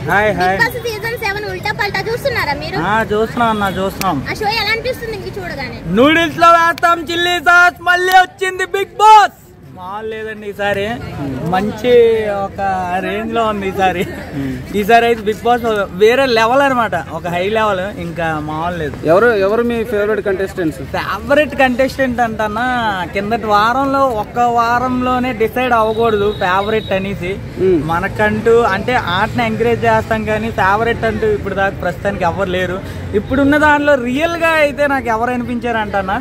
Hi Bigg hi Boss season seven ఉల్టా పల్టా చూస్తున్నారా మీరు ఆ, చూస్తున్నాం అన్న చూస్తున్నాం ఆ షో ఎలా అనిపిస్తుంది మీకు చూడగానే నూడిల్స్ లో వేస్తాం చిల్లీ సాస్ మళ్ళీ వచ్చింది బిగ్ బాస్ మాల్ లేదండి ఈసారి మంచి ఒక రేంజ్ లో ఉంది ఈసారి ఈసారి అయితే బిగ్ బాస్ వేరే లెవెల్ అన్నమాట ఒక హై లెవెల్ ఇంకా మామూలు లేదు ఎవరు ఎవరు మీ ఫేవరెట్ కంటెస్టెంట్స్ ఫేవరెట్ కంటెస్టెంట్ అంటన్నా కిందటి వారంలో ఒక్క వారంలోనే డిసైడ్ అవ్వకూడదు ఫేవరెట్ అనేసి మ్మ్. మనకంటూ అంటే ఆటని ఎంకరేజ్ చేస్తాం కానీ ఫేవరెట్ అంటూ ఇప్పుడు దాకా ప్రస్తుతానికి ఎవరు లేరు ఇప్పుడున్న దానిలో రియల్ గా అయితే నాకు ఎవరు అనిపించారు అంటన్నా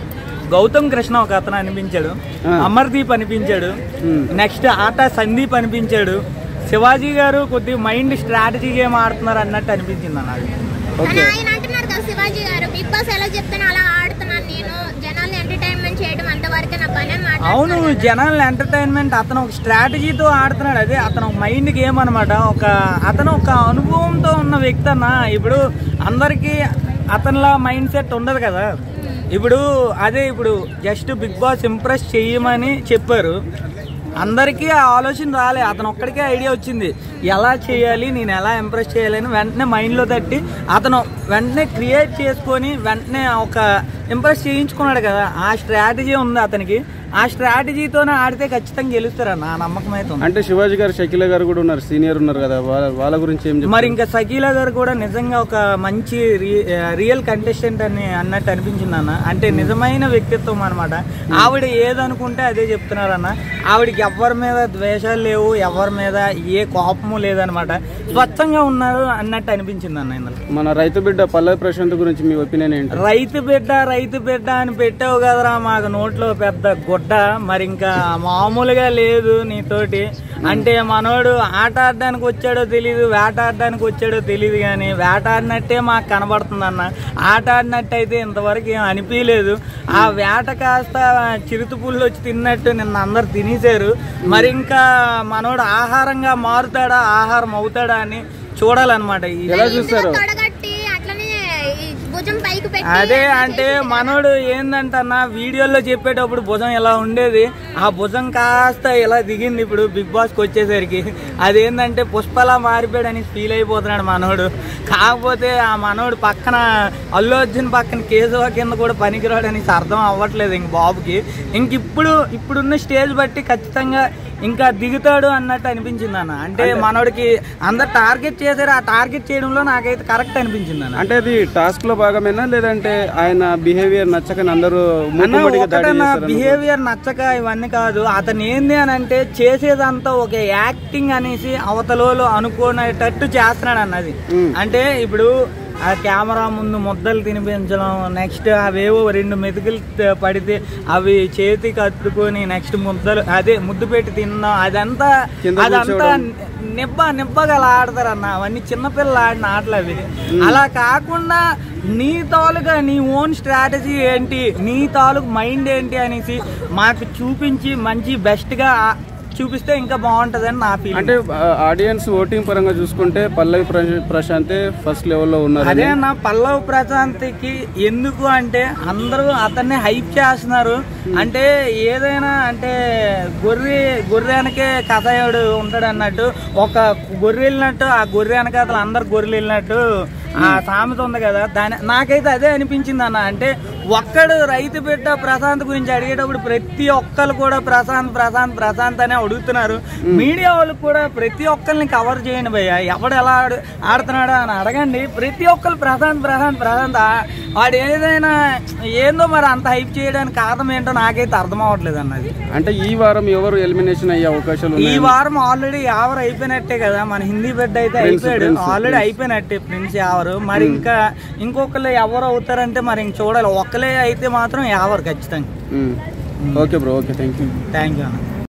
గౌతమ్ కృష్ణ ఒక అతను అనిపించాడు ఆ. అమర్దీప్ అనిపించాడు మ్మ్. నెక్స్ట్ ఆట సందీప్ అనిపించాడు శివాజీ గారు కొద్దిగా మైండ్ స్ట్రాటజీ గేమ్ ఆడుతున్నారు అన్నట్టు అనిపించింది అన్న కానీ ఓకే ఆయన అంటున్నారు కదా శివాజీ గారు బిగ్ బాస్ ఎలా చెప్తాను అలా ఆడుతున్నాను నేను జనాల్ని ఎంటర్టైన్మెంట్ చేయడం అంతవరకే నా పని అని అవును మాట్లాడుతున్నారు జనాల ఎంటర్టైన్మెంట్ అతను ఒక స్ట్రాటజీతో ఆడుతున్నాడు అదే అతను ఒక మైండ్ గేమ్ అనమాట ఒక అతను ఒక అనుభవంతో ఉన్న వ్యక్తి అన్న ఇప్పుడు అందరికీ అతనిలా మైండ్ సెట్ ఉండదు కదా ఇప్పుడు అదే ఇప్పుడు జస్ట్ బిగ్ బాస్ ఇంప్రెస్ చెయ్యమని చెప్పారు అందరికీ ఆ ఆలోచన రాలే అతను ఒక్కడికే ఐడియా వచ్చింది ఎలా చేయాలి నేను ఎలా ఇంప్రెస్ చేయాలి అని వెంటనే మైండ్లో తట్టి అతను వెంటనే క్రియేట్ చేసుకొని వెంటనే ఒక ఇంప్రెస్ చేయించుకున్నాడు కదా ఆ స్ట్రాటజీ ఉంది అతనికి ఆ స్ట్రాటజీతోనే ఆడితే ఖచ్చితంగా గెలుస్తారన్న నా నమ్మకం అయితే ఉంది అంటే శివాజీ గారు షకీల గారు కూడా ఉన్నారు సీనియర్ ఉన్నారు కదా వాళ్ళ వాళ్ళ గురించి ఏం చెప్తారు మరి ఇంకా సకీలా గారు కూడా నిజంగా ఒక మంచి రి- రియల్ కంటెస్టెంట్ అని అన్నట్టు అనిపించింది అన్న అంటే నిజమైన వ్యక్తిత్వం అనమాట ఆవిడ ఏదనుకుంటే అదే చెప్తున్నారన్న ఆవిడకి ఎవరి మీద ద్వేషాలు లేవు ఎవరి మీద ఏ కోపము లేదనమాట స్వచ్ఛంగా ఉన్నారు అన్నట్టు అనిపించింది అన్న ఇందులో మన రైతు బిడ్డ పల్లవి ప్రశాంత్ గురించి మీ ఒపీనియన్ ఏంటి రైతు బిడ్డ రైతు బిడ్డ అని పెట్టావు కదరా మాకు నోట్లో పెద్ద గుడ్డ మరి ఇంకా మామూలుగా లేదు నీతోటి అంటే మనోడు ఆట ఆడడానికి వచ్చాడో తెలియదు వేట ఆడడానికి వచ్చాడో తెలియదు కానీ వేట ఆడినట్టే మాకు కనబడుతుంది అన్న ఆట ఆడినట్టు అయితే ఇంతవరకు ఏం అనిపించలేదు ఆ వేట కాస్త చిరుత పుల్లు వచ్చి తిన్నట్టు నిన్న అందరు తినేశారు మరి ఇంకా మనోడు ఆహారంగా మారుతాడా ఆహారం అవుతాడా అని చూడాలన్నమాట ఈ ఎలా చూస్తారు తొడగట్టి అట్లనే ఈ భుజం పైకి పెట్టి అదే అంటే మనోడు ఏందంటన్నా వీడియోలో చెప్పేటప్పుడు భుజం ఇలా ఉండేది ఆ భుజం కాస్త ఇలా దిగింది ఇప్పుడు బిగ్ బాస్కి వచ్చేసరికి అదేంటంటే పుష్పలా మారిపోయాడని ఫీల్ అయిపోతున్నాడు మనోడు కాకపోతే ఆ మనోడు పక్కన అల్లు అర్జున్ పక్కన కేశవ కింద కూడా పనికిరాడని అర్థం అవ్వట్లేదు ఇంక బాబుకి ఇంక ఇప్పుడు ఇప్పుడున్న స్టేజ్ బట్టి ఖచ్చితంగా ఇంకా దిగుతాడు అన్నట్టు అనిపించింది అన్న అంటే మనోడికి అందరు టార్గెట్ చేశారు ఆ టార్గెట్ చేయడంలో నాకైతే కరెక్ట్ అనిపించింది అన్న అంటే అది టాస్క్ లో భాగమేనా లేదంటే ఆయన బిహేవియర్ నచ్చకని అందరూ మూకుమ్మడిగా దాడి చేస్తారని బిహేవియర్ నచ్చక ఇవన్నీ కాదు అతను ఏంది అని అంటే చేసేదంతా ఒక యాక్టింగ్ అనేసి అవతలలో అనుకునేటట్టు చేస్తున్నాడు అన్నది మ్మ్. అంటే ఇప్పుడు ఆ కెమెరా ముందు ముద్దలు తినిపించడం నెక్స్ట్ అవేవో రెండు మెతుకులు త- పడితే అవి చేతికి అత్తుకొని నెక్స్ట్ ముద్దలు అదే ముద్దు పెట్టి తినడం అదంతా కింద అదంతా కూర్చోవడం. నిబ్బ నిబ్బగా అలా ఆడతారన్న అవన్నీ చిన్నపిల్లలు ఆడిన ఆటలు అవి అలా కాకుండా నీ తాలూకా నీ ఓన్ స్ట్రాటజీ ఏంటి నీ తాలూకు మైండ్ ఏంటి అనేసి మాకు చూపించి మంచి బెస్ట్ గా ఆ- చూపిస్తే ఇంకా బాగుంటదని నా ఫీలింగ్ అంటే ఆడియన్స్ ఓటింగ్ పరంగా చూసుకుంటే పల్లవి ప్రశా- ప్రశాంతే ఫస్ట్ లెవెల్లో ఉన్నారు అదే నా పల్లవ్ ప్రశాంత్కి ఎందుకు అంటే అందరూ అతన్ని హైప్ చేస్తున్నారు అంటే ఏదైనా అంటే గొర్రె గొర్రె వెనకే కథాయుడు ఉంటాడు అన్నట్టు ఒక గొర్రె వెళ్ళినట్టు ఆ గొర్రె వెనకాతలు అందరు గొర్రెలు వెళ్ళినట్టు ఆ సామెత ఉంది కదా దాని నాకైతే అదే అనిపించింది అన్న అంటే ఒక్కడు రైతు బిడ్డ ప్రశాంత్ గురించి అడిగేటప్పుడు ప్రతి ఒక్కరు కూడా ప్రశాంత్ ప్రశాంత్ ప్రశాంత్ అనే అడుగుతున్నారు మీడియా వాళ్ళు కూడా ప్రతి ఒక్కరిని కవర్ చేయండి భయ్య ఎవడు ఎలా ఆడు ఆడుతున్నాడో అని అడగండి ప్రతి ఒక్కరు ప్రశాంత్ ప్రశాంత్ ప్రశాంత్ ఆ- వాడు ఏదైనా ఏందో మరి అంత హైప్ చేయడానికి కారణం ఏంటో నాకైతే అర్థం అవ్వట్లేదు అన్నది అంటే ఈ వారం ఎవరు ఎలిమినేషన్ అయ్యే అవకాశాలు ఈ ఉన్నాయి వారం ఆల్రెడీ యావర్ అయిపోయినట్టే కదా మన హిందీ బిడ్డ అయితే Prince, అయిపోయాడు Prince, ఆల్రెడీ అయిపోయినట్టే ప్రిన్స్ యావరు మరి ఇంకా ఇంకొకరు ఎవరు అవుతారంటే మరి ఇంక చూడాలి ఒక్కలే అయితే మాత్రం యావరు ఖచ్చితంగా okay bro okay thank you thank you అన్న